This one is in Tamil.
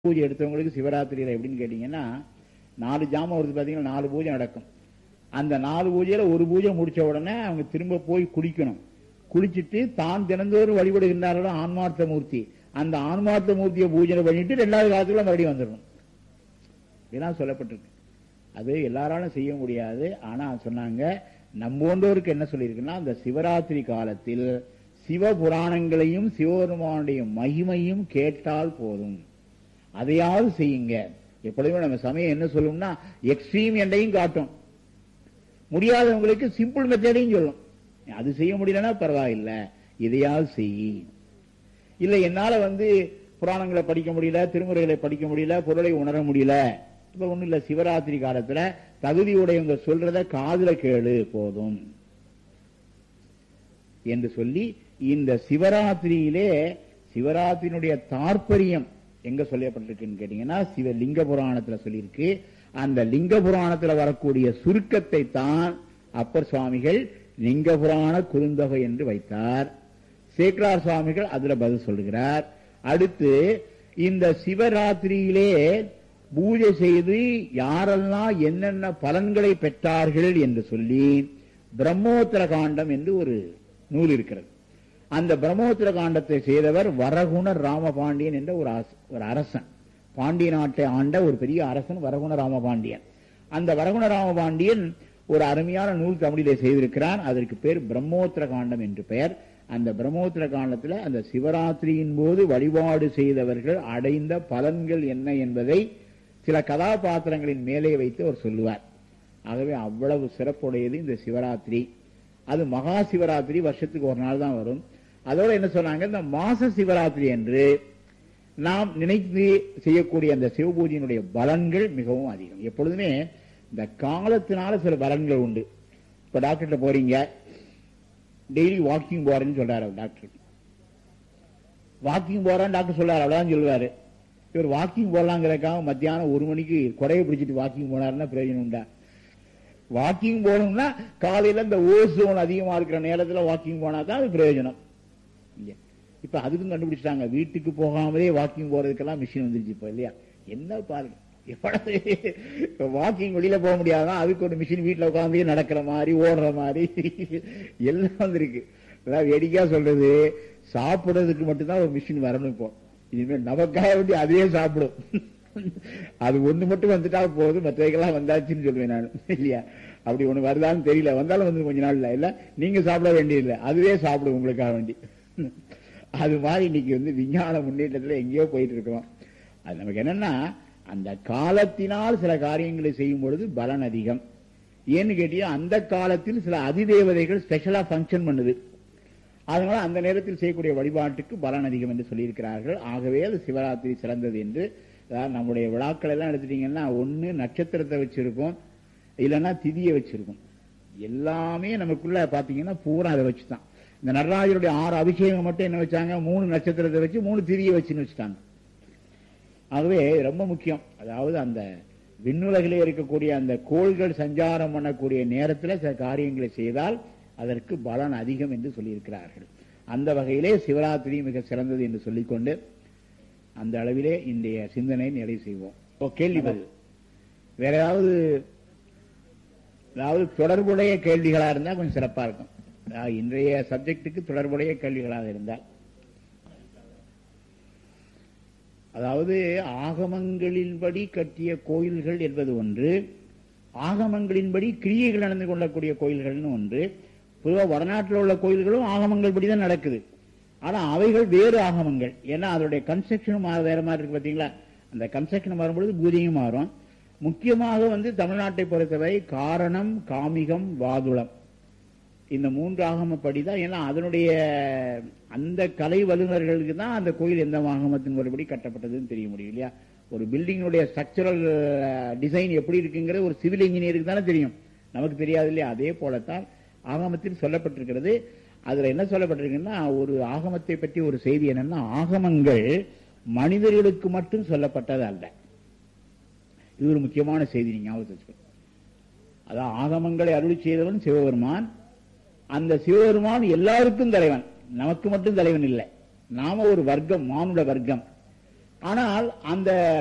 பூஜை எடுத்தவங்களுக்கு சிவராத்திரியில எப்படின்னு கேட்டீங்கன்னா நாலு ஜாமம் வருது பாத்தீங்கன்னா நாலு பூஜை நடக்கும் அந்த நாலு பூஜையில ஒரு பூஜை முடிச்ச உடனே அவங்க திரும்ப போய் குளிக்கணும் குளிச்சுட்டு தான் தினந்தோறும் வழிபடுகின்றார்களோ ஆன்மார்த்த மூர்த்தி அந்த ஆன்மார்த்த மூர்த்தியை பூஜை பண்ணிட்டு ரெண்டாவது காலத்துக்குள்ள மறுபடியும் வந்துடணும் இதெல்லாம் சொல்லப்பட்டிருக்கு அது எல்லாராலும் செய்ய முடியாது ஆனா சொன்னாங்க நம்மோன்றோருக்கு என்ன சொல்லியிருக்குன்னா அந்த சிவராத்திரி காலத்தில் சிவபுராணங்களையும் சிவபெருமானுடைய மகிமையும் கேட்டால் போதும் அதையாவது செய்யுங்க எப்பொழுதுமே நம்ம சமயம் என்ன சொல்லும்னா எக்ஸ்ட்ரீம் எண்டையும் காட்டும் முடியாதவங்களுக்கு சிம்பிள் மெத்தடையும் சொல்லும் அது செய்ய முடியலன்னா பரவாயில்ல இதையாவது செய் இல்ல என்னால வந்து புராணங்களை படிக்க முடியல திருமுறைகளை படிக்க முடியல பொருளை உணர முடியல இப்ப ஒண்ணும் இல்ல சிவராத்திரி காலத்துல தகுதி உடையவங்க சொல்றத காதுல கேளு போதும் என்று சொல்லி இந்த சிவராத்திரியிலே சிவராத்திரியினுடைய தாற்பயம் எங்க சொல்லப்பட்டிருக்குன்னு கேட்டீங்கன்னா சிவ லிங்க புராணத்துல சொல்லியிருக்கு அந்த லிங்க புராணத்துல வரக்கூடிய சுருக்கத்தை தான் அப்பர் சுவாமிகள் லிங்க புராண குறுந்தொகை என்று வைத்தார் சேக்கரார் சுவாமிகள் அதுல பதில் சொல்லுகிறார் அடுத்து இந்த சிவராத்திரியிலே பூஜை செய்து யாரெல்லாம் என்னென்ன பலன்களை பெற்றார்கள் என்று சொல்லி பிரம்மோத்தர காண்டம் என்று ஒரு நூல் இருக்கிறது அந்த பிரம்மோத்திர காண்டத்தை செய்தவர் வரகுண ராமபாண்டியன் என்ற ஒரு அரச- ஒரு அரசன் பாண்டிய நாட்டை ஆண்ட ஒரு பெரிய அரசன் வரகுண ராமபாண்டியன் அந்த வரகுண ராமபாண்டியன் ஒரு அருமையான நூல் தமிழிலே செய்திருக்கிறான் அதற்கு பேர் பிரம்மோத்திர காண்டம் என்று பெயர் அந்த பிரம்மோத்திர காண்டத்துல அந்த சிவராத்திரியின் போது வழிபாடு செய்தவர்கள் அடைந்த பலன்கள் என்ன என்பதை சில கதாபாத்திரங்களின் மேலே வைத்து அவர் சொல்லுவார் ஆகவே அவ்வளவு சிறப்புடையது இந்த சிவராத்திரி அது மகா சிவராத்திரி வருஷத்துக்கு ஒரு நாள் தான் வரும் அதோட என்ன சொன்னாங்க இந்த மாச சிவராத்திரி என்று நாம் நினைத்து செய்யக்கூடிய அந்த சிவபூஜையினுடைய பலன்கள் மிகவும் அதிகம் எப்பொழுதுமே இந்த காலத்தினால சில பலன்கள் உண்டு இப்ப டாக்டர்கிட்ட போறீங்க டெய்லி வாக்கிங் போறேன்னு சொல்றாரு அவர் டாக்டர் வாக்கிங் போறேன்னு டாக்டர் சொல்றாரு அவ்வளவுதான் சொல்லுவாரு இவர் வாக்கிங் போடலாங்கிறதுக்காக மத்தியானம் ஒரு மணிக்கு கொடையை பிடிச்சிட்டு வாக்கிங் போனாருன்னா பிரயோஜனம் உண்டா வாக்கிங் போகணும்னா காலையில இந்த ஓசோன் அதிகமா இருக்கிற நேரத்துல வாக்கிங் போனா தான் அது பிரயோஜனம் இல்லையா? இப்ப அதுக்கும் கண்டுபிடிச்சிட்டாங்க வீட்டுக்கு போகாமலே வாக்கிங் போறதுக்கெல்லாம் மிஷின் வந்துருச்சு இப்ப இல்லையா என்ன பாருங்க எவ்வளவு இப்ப வாக்கிங் வெளியில போக முடியாதான் அதுக்கு ஒரு மிஷின் வீட்டுல உட்காந்து நடக்கிற மாதிரி ஓடுற மாதிரி எல்லாம் வந்திருக்கு அதாவது வேடிக்கையா சொல்றது சாப்பிடுறதுக்கு மட்டும்தான் ஒரு மிஷின் வரணும் இப்போ இனிமேல் நமக்காக வேண்டி அதே சாப்பிடும் அது ஒண்ணு மட்டும் வந்துட்டா போதும் மற்றவைக்கெல்லாம் வந்தாச்சுன்னு சொல்லுவேன் நான் இல்லையா அப்படி ஒண்ணு வருதான்னு தெரியல வந்தாலும் வந்து கொஞ்ச நாள்ல இல்ல நீங்க சாப்பிட வேண்டியதில்லை அதுவே சாப்பிடும் உங்களுக்காக வேண்டி அது மாதிரி இன்னைக்கு வந்து விஞ்ஞான முன்னேற்றத்துல எங்கேயோ போயிட்டு இருக்கிறோம் அது நமக்கு என்னன்னா அந்த காலத்தினால் சில காரியங்களை செய்யும் பொழுது பலன் அதிகம் ஏன்னு கேட்டீங்கன்னா அந்த காலத்தில் சில அதிதேவதைகள் ஸ்பெஷலா ஃபங்க்ஷன் பண்ணுது அதனால அந்த நேரத்தில் செய்யக்கூடிய வழிபாட்டுக்கு பலன் அதிகம் என்று சொல்லியிருக்கிறார்கள் ஆகவே அது சிவராத்திரி சிறந்தது என்று அதாவது நம்முடைய விழாக்கள் எல்லாம் எடுத்துட்டீங்கன்னா ஒண்ணு நட்சத்திரத்தை வச்சிருக்கோம் இல்லைன்னா திதியை வச்சிருக்கோம் எல்லாமே நமக்குள்ள பாத்தீங்கன்னா பூரா அதை வச்சுதான் இந்த நடராஜருடைய ஆறு அபிஷேகம் மட்டும் என்ன வச்சாங்க மூணு நட்சத்திரத்தை வச்சு மூணு திதியை வச்சுன்னு வச்சுட்டாங்க ஆகவே ரொம்ப முக்கியம் அதாவது அந்த விண்ணுலகிலே இருக்கக்கூடிய அந்த கோள்கள் சஞ்சாரம் பண்ணக்கூடிய நேரத்தில் சில காரியங்களை செய்தால் அதற்கு பலன் அதிகம் என்று சொல்லியிருக்கிறார்கள் அந்த வகையிலே சிவராத்திரி மிக சிறந்தது என்று சொல்லிக்கொண்டு அந்த அளவிலே இன்றைய சிந்தனை நிறைவு செய்வோம் இப்போ கேள்வி பதில் வேற ஏதாவது அதாவது தொடர்புடைய கேள்விகளா இருந்தா கொஞ்சம் சிறப்பா இருக்கும் அதாவது இன்றைய சப்ஜெக்டுக்கு தொடர்புடைய கேள்விகளாக இருந்தால் அதாவது ஆகமங்களின்படி கட்டிய கோயில்கள் என்பது ஒன்று ஆகமங்களின்படி கிரியைகள் நடந்து கொள்ளக்கூடிய கோயில்கள்னு ஒன்று பொதுவாக வடநாட்டில் உள்ள கோயில்களும் ஆகமங்கள் படி தான் நடக்குது ஆனா அவைகள் வேறு ஆகமங்கள் ஏன்னா அதோடைய கன்ஸ்ட்ரக்ஷனும் வேற மாதிரி இருக்கு பாத்தீங்களா அந்த கன்ஸ்ட்ரக்ஷன் வரும்பொழுது பூஜையும் மாறும் முக்கியமாக வந்து தமிழ்நாட்டை பொறுத்தவரை காரணம் காமிகம் வாதுளம் இந்த மூன்று ஆகமப்படி தான் ஏன்னா அதனுடைய அந்த கலை வல்லுநர்களுக்கு தான் அந்த கோயில் எந்த ஆகமத்தின் முறைப்படி கட்டப்பட்டதுன்னு தெரிய முடியும் இல்லையா ஒரு பில்டிங்கினுடைய ஸ்ட்ரக்சரல் டிசைன் எப்படி இருக்குங்கிறது ஒரு சிவில் இன்ஜினியருக்கு தானே தெரியும் நமக்கு தெரியாது இல்லையா அதே போலத்தான் ஆகமத்தில் சொல்லப்பட்டிருக்கிறது அதுல என்ன சொல்லப்பட்டிருக்குன்னா ஒரு ஆகமத்தை பற்றி ஒரு செய்தி என்னன்னா ஆகமங்கள் மனிதர்களுக்கு மட்டும் சொல்லப்பட்டது அல்ல இது ஒரு முக்கியமான செய்தி நீங்க ஞாபகத்தில் வச்சுக்கணும். அதான் ஆகமங்களை அருளி செய்தவன் சிவபெருமான் அந்த சிவபெருமான் எல்லாருக்கும் தலைவன் நமக்கு மட்டும் தலைவன் இல்லை நாம ஒரு வர்க்கம் மானுட வர்க்கம் ஆனால் அந்த